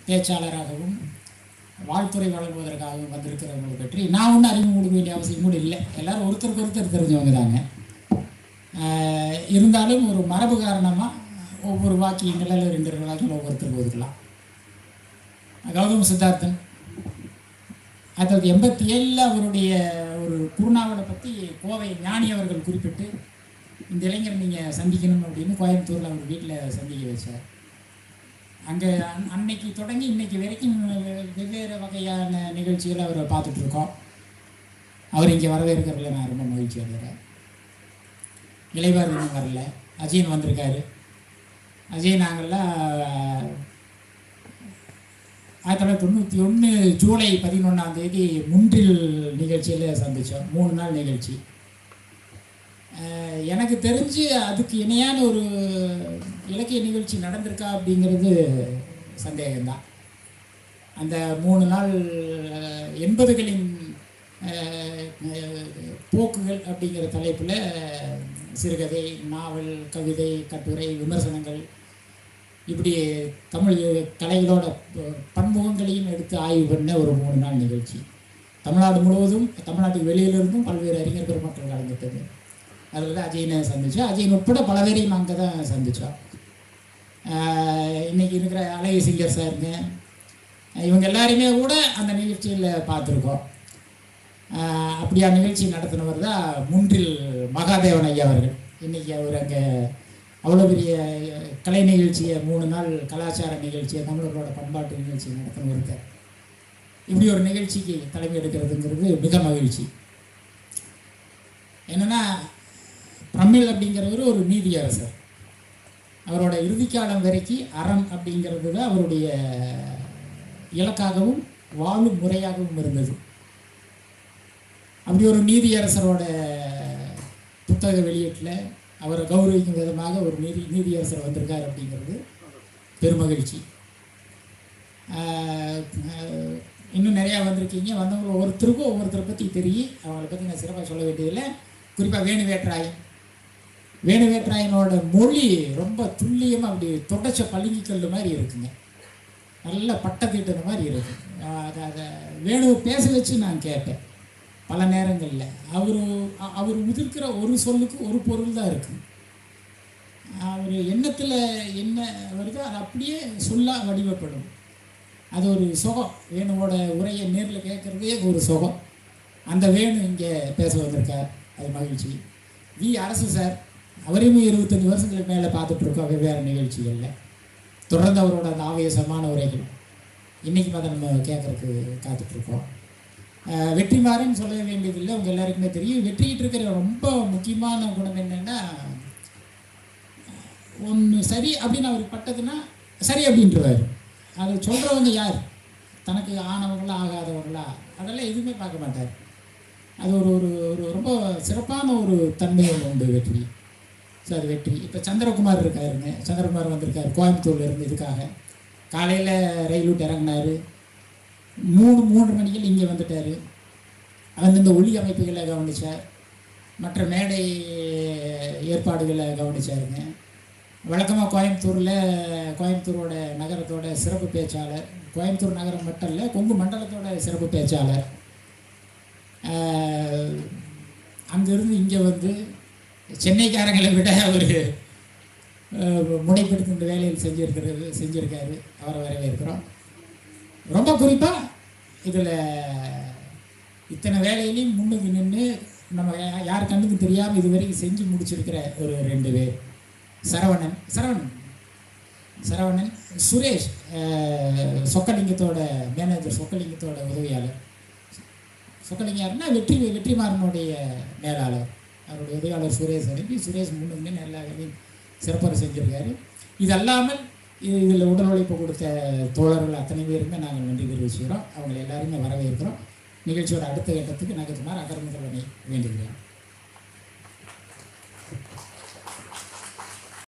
பேச்சாளராகவும் வாழ்த்துறை வழங்குவதற்காகவும் வந்திருக்கிறவங்களை பற்றி நான் ஒன்றும் அறிமுகம் கொடுக்க வேண்டிய அவசியம் கூட இல்லை எல்லாரும் ஒருத்தருக்கு ஒருத்தர் தெரிஞ்சவங்க தாங்க ஆஹ் இருந்தாலும் ஒரு மரபு காரணமாக ஒவ்வொரு வாக்கியங்களில் ரெண்டு ரெண்டு வாக்கியம் ஒவ்வொருத்தருக்கு ஒதுக்கலாம் கௌதம சித்தார்த்தன் ஆயிரத்தி தொள்ளாயிரத்தி எண்பத்தி ஏழில் அவருடைய ஒரு குருநாவலை பற்றி கோவை ஞானி அவர்கள் குறிப்பிட்டு இந்த இளைஞர் நீங்கள் சந்திக்கணும் அப்படின்னு கோயம்புத்தூரில் அவர் வீட்டில் சந்திக்க வச்சார் அங்கே அன் அன்னைக்கு தொடங்கி இன்னைக்கு வரைக்கும் வெ- வெவ்வேறு வகையான நிகழ்ச்சிகளை அவரை பார்த்துட்டு இருக்கோம் அவர் இங்கே வரவேற்கிறதுல நான் ரொம்ப மகிழ்ச்சி அடைகிறேன் இளைவார் இன்னும் வரல அஜயன் வந்திருக்காரு அஜய் நாங்கள்லாம் ஆயிரத்தி தொள்ளாயிரத்தி தொண்ணூற்றி ஒன்று ஜூலை பதினொன்றாம் தேதி முன்றில் நிகழ்ச்சியில் சந்தித்தோம் மூணு நாள் நிகழ்ச்சி அஹ் எனக்கு தெரிஞ்சு அதுக்கு இணையான ஒரு இலக்கிய நிகழ்ச்சி நடந்திருக்கா அப்படிங்கிறது சந்தேகம்தான் அந்த மூணு நாள் அஹ், எண்பதுகளின் அஹ், அஹ், போக்குகள் அப்படிங்கிற தலைப்பில் சிறுகதை நாவல் கவிதை கட்டுரை விமர்சனங்கள் இப்படி தமிழ் கலைகளோட ப- பன்முகங்களையும் எடுத்து ஆய்வு பண்ண ஒரு மூணு நாள் நிகழ்ச்சி தமிழ்நாடு முழுவதும் தமிழ்நாட்டுக்கு வெளியிலிருந்தும் பல்வேறு அறிஞர் பெருமக்கள் கலந்துட்டது அதில் தான் அஜயனை சந்தித்தோம் அஜயன் உட்பட பல பேரையும் அங்கே தான் சந்தித்தோம் இன்னைக்கு இருக்கிற அழகு சிங்கர் சாருங்க இவங்க எல்லாரையுமே கூட அந்த நிகழ்ச்சியில் பார்த்துருக்கோம் ஆஹ் அப்படியா நிகழ்ச்சி நடத்தினவர் தான் முன்றில் மகாதேவன் ஐயா அவர்கள் இன்னைக்கு அவர் அங்கே அவ்வளோ பெரிய கலை நிகழ்ச்சியை மூணு நாள் கலாச்சார நிகழ்ச்சியை தமிழர்களோட பண்பாட்டு நிகழ்ச்சி நடத்தின ஒருத்தர் இப்படி ஒரு நிகழ்ச்சிக்கு தலைமை எடுக்கிறதுங்கிறது மிக மகிழ்ச்சி என்னன்னா பிரமிழ் அப்படிங்கிறவர் ஒரு நீதியரசர் அவரோட இறுதிக்காலம் வரைக்கும் அறம் அப்படிங்கிறது தான் அவருடைய இலக்காகவும் வாழும் முறையாகவும் இருந்தது அப்படி ஒரு நீதியரசரோட புத்தக வெளியீட்டில் அவரை கௌரவிக்கும் விதமாக ஒரு நீதி நீதியரசர் வந்திருக்கார் அப்படிங்கிறது பெருமகிழ்ச்சி ஆஹ் ஆஹ் இன்னும் நிறையா வந்திருக்கீங்க வந்தவங்க ஒவ்வொருத்தருக்கும் ஒவ்வொருத்தரை பற்றி தெரியும் அவங்கள பற்றி நான் சிறப்பாக சொல்ல வேண்டியதில்லை குறிப்பாக வேணுவேற்றாயன் வேணுவேற்றாயனோட மொழி ரொம்ப துல்லியமாக அப்படி தொடச்ச பளிங்கிக்கல் மாதிரி இருக்குங்க நல்ல பட்டை தீட்டுன மாதிரி இருக்கு ஆஹ் அதை அதை வேணுவை பேச வச்சு நான் கேட்டேன் பல நேரங்களில் அவர் அவர் உதிர்க்கிற ஒரு சொல்லுக்கு ஒரு பொருள் தான் இருக்கு அவர் எண்ணத்தில் என்ன வருதோ அது அப்படியே சொல்லா வடிவப்படும் அது ஒரு சுகம் வேணுவோட உரையை நேரில் கேட்குறதே ஒரு சுகம் அந்த வேணு இங்கே பேச வந்திருக்கார் அது மகிழ்ச்சி வி அரசு சார் அவரையுமே இருபத்தஞ்சி வருஷங்களுக்கு மேலே பார்த்துட்டு இருக்கோம் வெவ்வேறு நிகழ்ச்சிகளில் தொடர்ந்து அவரோட அந்த ஆவேசமான உரைகள் இன்றைக்கும் அதை நம்ம கேட்குறதுக்கு காத்துட்ருக்கோம் வெற்றிமாறன் சொல்ல வேண்டியதில்லை உங்கள் எல்லாருக்குமே தெரியும் வெற்றிக்கிட்டு இருக்கிற ரொம்ப முக்கியமான குணம் என்னென்னா ஒன்று சரி அப்படின்னு அவருக்கு பட்டதுன்னா சரி அப்படின்றவார் அது சொல்கிறவங்க யார் தனக்கு ஆனவங்களா ஆகாதவங்களா அதெல்லாம் எதுவுமே பார்க்க மாட்டார் அது ஒரு ஒரு ஒரு ரொம்ப சிறப்பான ஒரு தன்மை ஒன்று உண்டு வெற்றி ஸோ அது வெற்றி இப்போ சந்திரகுமார் இருக்காருங்க சந்திரகுமார் வந்திருக்காரு கோயம்புத்தூர்ல இருந்து இதுக்காக காலையில் ரயில் விட்டு இறங்கினாரு மூணு மூன்று மணிக்கு இங்கே வந்துட்டார் வந்து இந்த ஒளி அமைப்புகளை கவனிச்சார் மற்ற மேடை ஏற்பாடுகளை கவனிச்சாருங்க வழக்கமாக கோயம்புத்தூரில் கோயம்புத்தூரோட நகரத்தோட சிறப்பு பேச்சாளர் கோயம்புத்தூர் நகரம் மட்டும் இல்லை கொங்கு மண்டலத்தோட சிறப்பு பேச்சாளர் ஆஹ், அங்கிருந்து இங்கே வந்து சென்னைக்காரங்களை விட அவர் முனைப்படுத்தி இந்த வேலையில் செஞ்சிருக்கிறது செஞ்சுருக்காரு அவரை வரவேற்கிறோம் ரொம்ப குறிப்பாக இதில் இத்தனை வேலையிலையும் முன்னுக்கு நின்று நம்ம யா- யார் கண்ணுக்கும் தெரியாமல் இது வரைக்கும் செஞ்சு முடிச்சிருக்கிற ஒரு ரெண்டு பேர் சரவணன் சரவணன் சரவணன் சுரேஷ் அஹ், சொக்கலிங்கத்தோட மேனேஜர் சொக்கலிங்கத்தோட உதவியாளர் சொக்கலிங்கார்னா வெற்றி வெற்றிமாறனுடைய மேலாளர் அவருடைய உதவியாளர் சுரேஷ் அனுப்பி சுரேஷ் முன்னுக்கு நின்று எல்லா வேலையும் சிறப்பாக செஞ்சுருக்காரு இது அல்லாமல் இது இதில் உடல் உழைப்பு கொடுத்த தோழர்கள் அத்தனை பேருமே நாங்கள் நன்றி தெரிவிச்சுக்கிறோம் அவங்களை எல்லாருமே வரவேற்கிறோம் நிகழ்ச்சியோட அடுத்த கட்டத்துக்கு நகர்த்துமாறு அகர்முதல்வனை வேண்டுகிறேன்